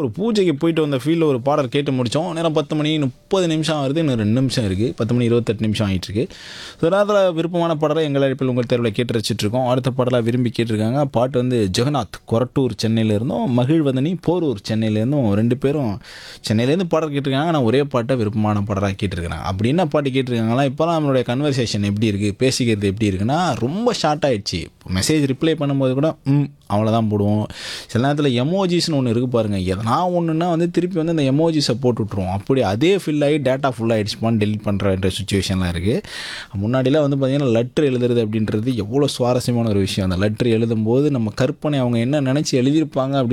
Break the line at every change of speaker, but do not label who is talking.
ஒரு பூஜைக்கு போயிட்டு வந்த ஃபீல்டில் ஒரு பாடல் கேட்டு முடித்தோம் நேரம் பத்து மணி முப்பது நிமிஷம் வருது இன்னும் ரெண்டு நிமிஷம் இருக்குது பத்து மணி இருபத்தெட்டு நிமிஷம் ஆகிட்டு இருக்கு ஸோ நேரத்தில் விருப்பமான பாடலை எங்கள் அழைப்பில் உங்கள் தேர்வில் கேட்டு ரசிச்சிட்டு இருக்கோம் அடுத்த பாடலாக விரும்பி கேட்டிருக்காங்க பாட்டு வந்து ஜெகநாத் கொரட்டூர் சென்னையில இருந்தும் மகிழ்வதனி போரூர் சென்னையிலேருந்தும் ரெண்டு பேரும் சென்னையிலேருந்து பாடல் கேட்டிருக்காங்க ஆனால் ஒரே பாட்டை விருப்பமான பாடலாக கேட்டிருக்காங்க அப்படி என்ன பாட்டு கேட்டிருக்காங்களா இப்போலாம் நம்மளுடைய கன்வர்சேஷன் எப்படி இருக்குது பேசிக்கிறது எப்படி இருக்குன்னா ரொம்ப ஷார்ட் ஆயிடுச்சு மெசேஜ் ரிப்ளை பண்ணும்போது கூட ம் அவ்வளோதான் போடுவோம் சில நேரத்தில் எமோஜிஸ்னு ஒன்று இருக்குது பாருங்கள் எதனா ஒன்றுனா வந்து திருப்பி வந்து அந்த எமோஜிஸை போட்டு விட்ருவோம் அப்படி அதே ஃபில் ஆகி டேட்டா ஃபுல்லாகிடுச்சுப்பான்னு டெலிட் பண்ணுற சுச்சுவேஷன்லாம் இருக்குது முன்னாடிலாம் வந்து பார்த்திங்கன்னா லெட்ரு எழுதுறது அப்படின்றது எவ்வளோ சுவாரஸ்யமான ஒரு விஷயம் அந்த லெட்ரு எழுதும்போது நம்ம கற்பனை அவங்க என்ன நினச்சி எழுதியிருப்பாங்க அப்படி